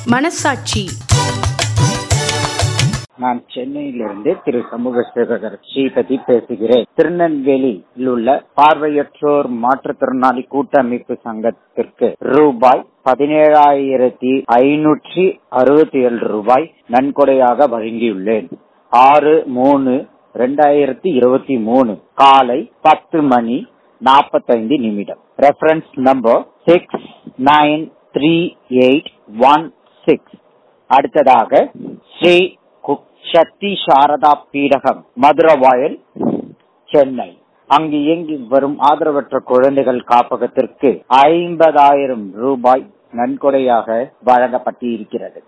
மனசாட்சி நான் சென்னையிலிருந்து திரு சமூக சேவகர் ஸ்ரீபதி பேசுகிறேன் திருநெல்வேலியில் உள்ள பார்வையற்றோர் மாற்றுத்திறனாளி கூட்டமைப்பு சங்கத்திற்கு ரூபாய் பதினேழாயிரத்தி ஐநூற்றி அறுபத்தி ஏழு ரூபாய் நன்கொடையாக வழங்கியுள்ளேன் ஆறு மூணு ரெண்டாயிரத்தி இருபத்தி மூணு காலை பத்து மணி நாற்பத்தைந்து நிமிடம் reference number six nine three eight one six அடுத்ததாக ஸ்ரீ கு- சக்தி சாரதா பீடகம் மதுரவாயல் சென்னை அங்கு இயங்கி வரும் ஆதரவற்ற குழந்தைகள் காப்பகத்திற்கு ஐம்பதாயிரம் ரூபாய் நன்கொடையாக வழங்கப்பட்டிருக்கிறது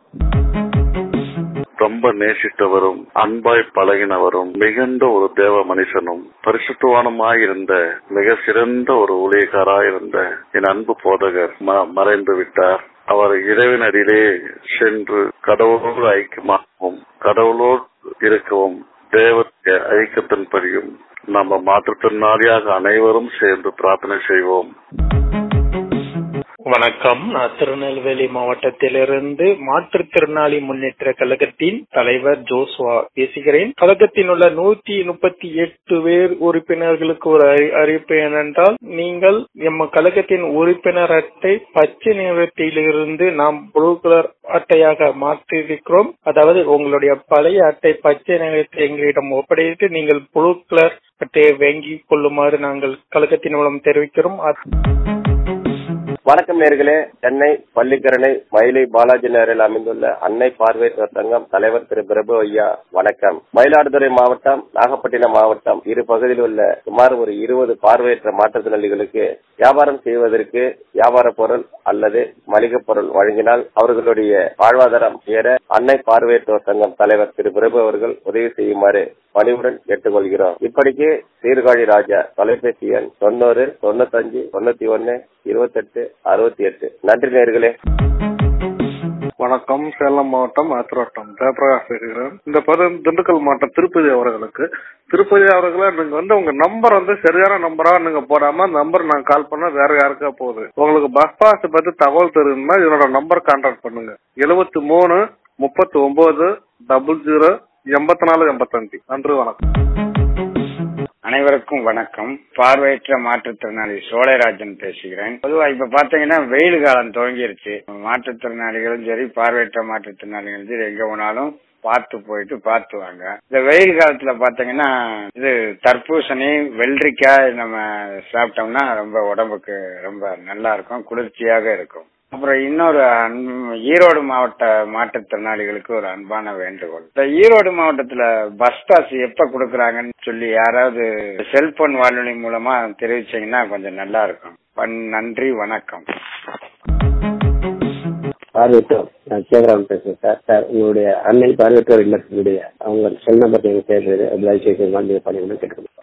ரொம்ப நேசித்தவரும் அன்பாய் பழகினவரும் மிகுந்த ஒரு தேவ மனுஷனும் பரிசுத்தவானுமாய் இருந்த மிக சிறந்த ஒரு ஊழியக்காராய் இருந்த என் அன்பு போதகர் ம- மறைந்து விட்டார் அவர் இறைவனடியிலே சென்று கடவுளோடு ஐக்கியமாகவும் கடவுளோடு இருக்கவும் தேவ ஐக்கியத்தின்படியும் நம்ம மாற்றுத்திறனாளியாக அனைவரும் சேர்ந்து பிரார்த்தனை செய்வோம் வணக்கம் நான் திருநெல்வேலி மாவட்டத்திலிருந்து மாற்றுத்திறனாளி முன்னேற்ற கழகத்தின் தலைவர் ஜோஸ்வா பேசுகிறேன் கழகத்தில் உள்ள நூத்தி முப்பத்தி எட்டு பேர் உறுப்பினர்களுக்கு ஒரு அறி- அறிவிப்பு என்னென்றால் நீங்கள் எம் கழகத்தின் உறுப்பினர் அட்டை பச்சை நிறத்திலிருந்து நாம் ப்ளூ கலர் அட்டையாக மாற்றியிருக்கிறோம் அதாவது உங்களுடைய பழைய அட்டை பச்சை நிறத்தை எங்களிடம் ஒப்படைத்து நீங்கள் ப்ளூ கலர் அட்டையை வாங்கிக் கொள்ளுமாறு நாங்கள் கழகத்தின் மூலம் தெரிவிக்கிறோம் அது- வணக்கம் நேர்களே சென்னை பள்ளிக்கரணை மயிலை பாலாஜி நகரில் அமைந்துள்ள அன்னை பார்வையற்றோர் சங்கம் தலைவர் திரு பிரபு ஐயா வணக்கம் மயிலாடுதுறை மாவட்டம் நாகப்பட்டினம் மாவட்டம் இரு பகுதியில் உள்ள சுமார் ஒரு இருபது பார்வையற்ற மாற்றுத்திறனாளிகளுக்கு வியாபாரம் செய்வதற்கு வியாபார பொருள் அல்லது மளிகை பொருள் வழங்கினால் அவர்களுடைய வாழ்வாதாரம் ஏற அன்னை பார்வையற்றோர் சங்கம் தலைவர் திரு பிரபு அவர்கள் உதவி செய்யுமாறு பணிவுடன் கேட்டுக்கொள்கிறோம் இப்படிக்கு சீர்காழி ராஜா தொலைபேசி எண் தொண்ணூறு தொண்ணூத்தஞ்சு தொண்ணூத்தி ஒன்னு இருபத்தெட்டு அறுபத்தி எட்டு நன்றி நேர்களே வணக்கம் சேலம் மாவட்டம் ஆத்திரோட்டம் ஜெயபிரகாஷ் பேசுகிறேன் இந்த பதிவு திண்டுக்கல் மாவட்டம் திருப்பதி அவர்களுக்கு திருப்பதி அவர்களை நீங்க வந்து உங்க நம்பர் வந்து சரியான நம்பரா நீங்க போடாம அந்த நம்பர் நான் கால் பண்ணா வேற யாருக்கா போகுது உங்களுக்கு பஸ் பாஸ் பத்தி தகவல் தெரியுமா என்னோட நம்பர் கான்டாக்ட் பண்ணுங்க எழுபத்தி மூணு முப்பத்தி ஒன்பது டபுள் ஜீரோ எண்பத்தி நாலு எண்பத்தஞ்சு நன்றி வணக்கம் அனைவருக்கும் வணக்கம் பார்வையற்ற மாற்றுத்திறனாளி சோழராஜன் பேசுகிறேன் பொதுவா இப்ப பாத்தீங்கன்னா வெயில் காலம் துவங்கிருச்சு மாற்றுத்திறனாளிகளும் சரி பார்வையற்ற மாற்றுத்திறனாளிகளும் சரி எங்க போனாலும் பார்த்து போயிட்டு பார்த்து வாங்க இந்த வெயில் காலத்துல பாத்தீங்கன்னா இது தர்பூசணி வெள்ளரிக்காய் நம்ம சாப்பிட்டோம்னா ரொம்ப உடம்புக்கு ரொம்ப நல்லா இருக்கும் குளிர்ச்சியாக இருக்கும் அப்புறம் இன்னொரு அன்பு- ஈரோடு மாவட்ட மாற்றுத்திறனாளிகளுக்கு ஒரு அன்பான வேண்டுகோள் இந்த ஈரோடு மாவட்டத்துல பஸ் பாஸ் எப்ப கொடுக்கறாங்கன்னு சொல்லி யாராவது செல்போன் வானொலி மூலமா தெரிவிச்சீங்கன்னா கொஞ்சம் நல்லா இருக்கும் பன்- நன்றி வணக்கம் பார்வையற்றோர் நான் சேகராமன் பேசுறேன் சார் சார் உங்களுடைய அன்னை பார்வையற்றோர் இல்லத்தினுடைய அவங்க செல் நம்பர் நீங்க சேர்ந்தது அது தயவுசெய்து வாங்கி பண்ணிக்கணும் கேட்டுக்கணும்